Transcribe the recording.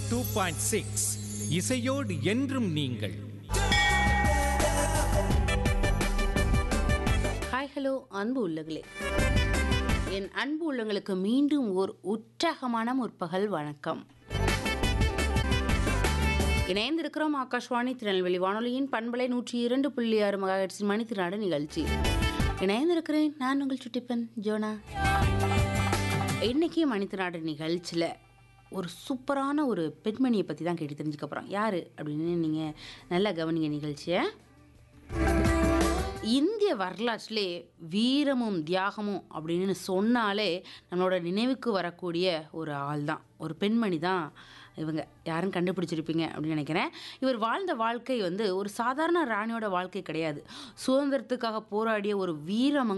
two point six இசையோடு என்றும் நீங்கள் ஹாய் ஹலோ அன்பு உள்ளங்களே என் அன்பு உள்ளங்களுக்கு மீண்டும் ஓர் உற்சாகமான முற்பகல் வணக்கம் இணைந்திருக்கிறோம் ஆகாஷ்வாணி திருநெல்வேலி வானொலியின் பண்பலை நூற்றி இரண்டு புள்ளி ஆறு மகாஹெட்ஸின் மணித்திராடு நிகழ்ச்சி இணைந்திருக்கிறேன் நான் உங்கள் சுட்டிப்பன் ஜோனா இன்னைக்கு மணித்திராடு நிகழ்ச்சியில் ஒரு சூப்பரான ஒரு பெண்மணியை பற்றி தான் கேட்டு தெரிஞ்சுக்க போகிறோம் யார் அப்படின்னு நீங்கள் நல்லா கவனிங்க நிகழ்ச்சியை இந்திய வரலாற்றிலே வீரமும் தியாகமும் அப்படின்னு சொன்னாலே நம்மளோட நினைவுக்கு வரக்கூடிய ஒரு ஆள் தான் ஒரு பெண்மணி தான் இவங்க யாரும் கண்டுபிடிச்சிருப்பீங்க அப்படின்னு நினைக்கிறேன் இவர் வாழ்ந்த வாழ்க்கை வந்து ஒரு சாதாரண ராணியோட வாழ்க்கை கிடையாது சுதந்திரத்துக்காக போராடிய ஒரு வீரமங்க